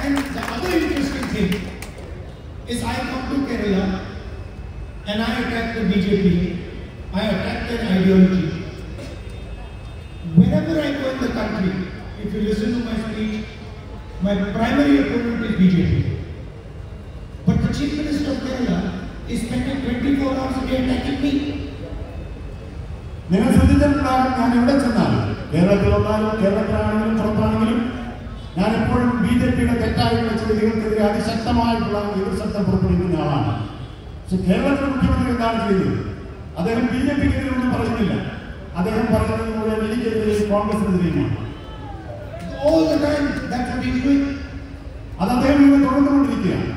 And the other interesting thing is I come to Kerala and I attack the BJP, I attack their ideology. Whenever I go in the country, if you listen to my speech, my primary opponent is BJP. But the Chief Minister of Kerala is spending 24 hours a day attacking me. നിങ്ങൾ ശ്രദ്ധിച്ചിട്ടുണ്ടാകും ഞാൻ എവിടെ ചെന്നാലും കേരളത്തിൽ വന്നാലും കേരളത്തിലാണെങ്കിലും പുറത്താണെങ്കിലും ഞാൻ എപ്പോഴും B J പിയുടെ തെറ്റായിട്ടുള്ള ചെയ്തികൾക്കെതിരെ അതിശക്തമായിട്ടുള്ള എതിർശബ്ദം പുറപ്പെടുവിക്കുന്ന ആളാണ് പക്ഷെ കേരളത്തിലെ മുഖ്യമന്ത്രി എന്താണ് ചെയ്തത് അദ്ദേഹം ബി ജെ പിക്കെതിരെ ഒന്നും പറയുന്നില്ല അദ്ദേഹം പറയുന്നത് മുഴുവൻ എനിക്കെതിരെ കോൺഗ്രസിനെതിരെയുമാണ് All the time, that's what he's doing. അത് അദ്ദേഹം ഇങ്ങനെ തുടർന്നുകൊണ്ടിരിക്കുകയാണ്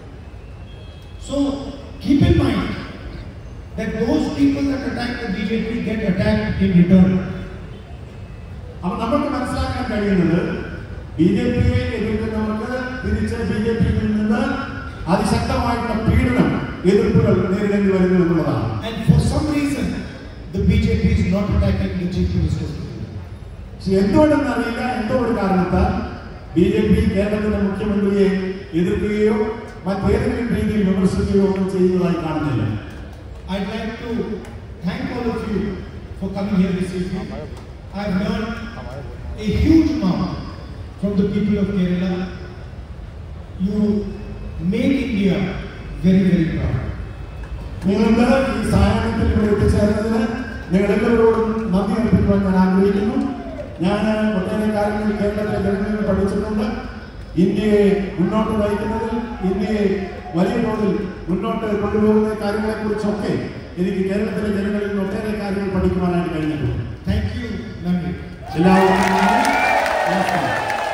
So keep in mind that those people that attack the BJP get attacked in return. അപ്പൊ നമുക്ക് മനസ്സിലാക്കാൻ കഴിയുന്നത് ബി ജെ പിയെ എതിർക്കുന്നവർക്ക് തിരിച്ച് ബി ജെ പിയിൽ നിന്ന് അതിശക്തമായിട്ടുള്ള പീഡനം എതിർപ്പുകൾ നേരിടേണ്ടി വരുന്നു എന്നുള്ളതാണ് And for some reason, the BJP is not attacking the Chief Minister. പക്ഷെ എന്തുകൊണ്ടെന്ന് അറിയില്ല എന്തോ ഒരു കാരണത്താൽ ബി ജെ പി കേരളത്തിലെ മുഖ്യമന്ത്രിയെ എതിർക്കുകയോ മറ്റേതെങ്കിലും രീതിയിൽ വിമർശിക്കുകയോ ഒന്നും ചെയ്യുന്നതായി കാണുന്നില്ല I'd like to thank all of you for coming here this evening. I've learned a huge amount from the people of Kerala. You made India very, very proud. നിങ്ങൾക്ക് ഈ സായാഹ്നത്തിൽ ഇവിടെ എത്തിച്ചേർന്നതിന് നിങ്ങളെല്ലാവരോടും നന്ദി അർപ്പിക്കുവാൻ ഞാൻ ആഗ്രഹിക്കുന്നു ഞാൻ ഒട്ടേറെ കാര്യങ്ങൾ കേരളത്തിലെ ജനങ്ങളിൽ പഠിച്ചിട്ടുണ്ട് ഇന്ത്യയെ മുന്നോട്ട് നയിക്കുന്നതിൽ ഇന്ത്യയെ വലിയ തോതിൽ മുന്നോട്ട് കൊണ്ടുപോകുന്ന കാര്യങ്ങളെക്കുറിച്ചൊക്കെ എനിക്ക് കേരളത്തിലെ ജനങ്ങളിൽ നിന്ന് ഒട്ടേറെ കാര്യങ്ങൾ പഠിക്കുവാനായിട്ട് കഴിഞ്ഞിട്ടുണ്ട് Thank you, Nandi. എല്ലാവർക്കും നന്ദി. നമസ്കാരം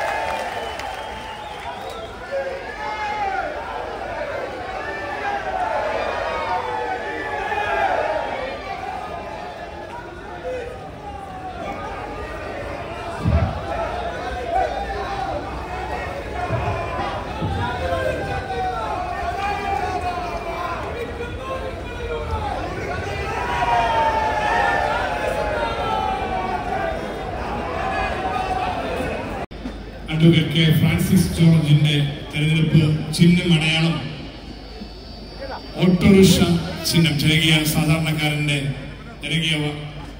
അഡ്വക്കേറ്റ് കെ ഫ്രാൻസിസ് ജോർജിന്റെ തെരഞ്ഞെടുപ്പ് ചിഹ്നം അടയാളം ഓട്ടോറിക്ഷ ചിഹ്നം ജനകീയ സാധാരണക്കാരന്റെ ജനകീയ വ-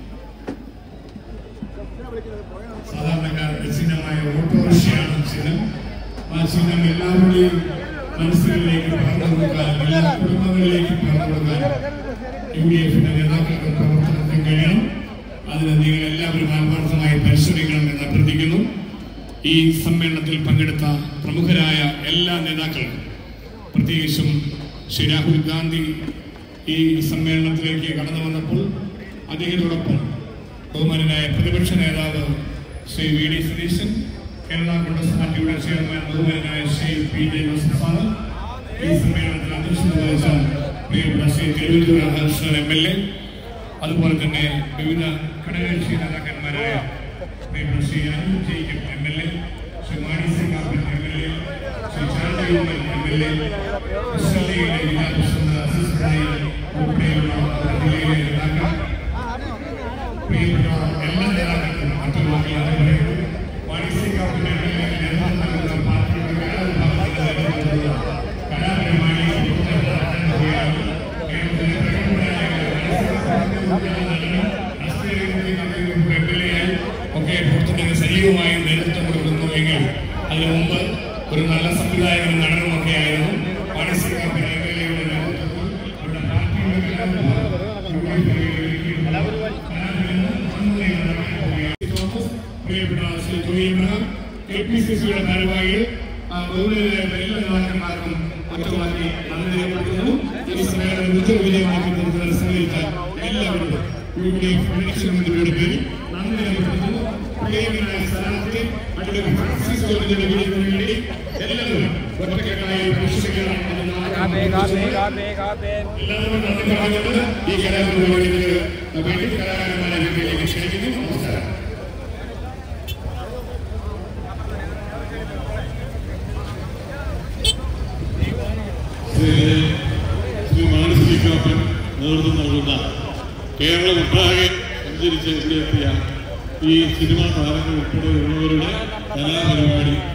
സാധാരണക്കാരന്റെ ചിഹ്നമായ ഓട്ടോറിക്ഷയാണ് ചിഹ്നം ആ ചിഹ്നം എല്ലാവരുടെയും മനസ്സുകളിലേക്ക് പകർന്നു കൊടുക്കാനും എല്ലാ കുടുംബങ്ങളിലേക്ക് പകർന്നു കൊടുക്കാനും യു ഡി എഫിന്റെ നേതാക്കൾക്ക് പ്രവർത്തനത്തിൽ കഴിയണം അതിന് നിങ്ങൾ എല്ലാവരും ആത്മാർത്ഥമായി പരിശ്രമിക്കണമെന്ന് അഭ്യർത്ഥിക്കുന്നു ഈ സമ്മേളനത്തിൽ പങ്കെടുത്ത പ്രമുഖരായ എല്ലാ നേതാക്കളും പ്രത്യേകിച്ചും ശ്രീ രാഹുൽ ഗാന്ധി ഈ സമ്മേളനത്തിലേക്ക് കടന്നു വന്നപ്പോൾ അദ്ദേഹത്തോടൊപ്പം ബഹുമാനനായ പ്രതിപക്ഷ നേതാവ് Shri V D Satheesan Kerala Congress പാർട്ടിയുടെ ചെയർമാൻ ബഹുമാനനായ Shri P J Joseph sir ഈ സമ്മേളനത്തിൽ അധ്യക്ഷത വഹിച്ച പ്രിയപ്പെട്ട Shri Thiruvananthapuram Harshan M L A അതുപോലെ തന്നെ വിവിധ ഘടകകക്ഷി നേതാക്കന്മാരായ പ്രിയപ്പെട്ട Shri Anil Jacob M L A Shri Mani C Kappan M L A Shri Chandy Oommen M L A Muslim ലീഗിലെ ജില്ലാ പ്രസിഡന്റ് അസീസായി ഉൾപ്പെടെയുള്ള ജില്ലയിലെ നേതാക്കൾ പ്രിയപ്പെട്ട എല്ലാ നേതാക്കൾക്കും മറ്റുള്ളവർക്ക് അത് പറയുന്നു Mani C Kappan M L A നേതൃത്വം നൽകുന്ന പാർട്ടിയുടെ എല്ലാ വിഭാഗത്തിലുള്ള കലാപരമായി നടത്താൻ പോവുകയാണ് കേരളത്തിലെ പ്രഗത്ഭരായ ഒക്കെ പ്രവർത്തനങ്ങൾ സജീവമായി നേതൃത്വം കൊടുക്കുന്നു എങ്കിൽ അതിനു മുമ്പ് ഒരു നല്ല സംവിധായകനും നടനും ഒക്കെ ആയിരുന്നു മാനസിക എം എൽ എയുടെ നേതൃത്വത്തിൽ അവരുടെ പാർട്ടിയുടെ പ്രിയപ്പെട്ട Shri Joy Ibrahim K P C സിയുടെ ഭാരവാഹികൾ ആ, ബഹുമാനരായ എല്ലാ നേതാക്കന്മാർക്കും ഒറ്റവാക്കി നന്ദി രേഖപ്പെടുത്തുന്നു ഈ സമ്മേളനം ഉജ്ജ്വല വിജയമാക്കി തീർക്കുന്നതിന് സഹകരിച്ച എല്ലാവരോടും യു ഡി എഫ് ഇലക്ഷൻ കമ്മിറ്റിയുടെ പേരിൽ നന്ദി രേഖപ്പെടുത്തുന്നു പ്രിയങ്കരായ സ്ഥാനാർത്ഥി അഡ്വക്കേറ്റ് ഫ്രാൻസിസ് ജോർജിന്റെ വിജയത്തിന് വേണ്ടി എല്ലാവരും ഒറ്റക്കെട്ടായി പരിശ്രമിക്കണമെന്ന് എല്ലാവരും നന്ദി പറഞ്ഞുകൊണ്ട് ഈ കലാപരിപാടിക്ക് വേണ്ടി കലാകാരന്മാരെ വേദിയിലേക്ക് ക്ഷണിക്കുന്നു നമസ്കാരം ഇതിന് ശ്രീ മാനസിക കാപ്പൻ നേതൃത്വം നൽകുന്ന കേരളം ഒട്ടാകെ സഞ്ചരിച്ച് ഇവിടെ എത്തിയ ഈ സിനിമാ താരങ്ങൾ ഉൾപ്പെടെ ഉള്ളവരുടെ കലാപരിപാടി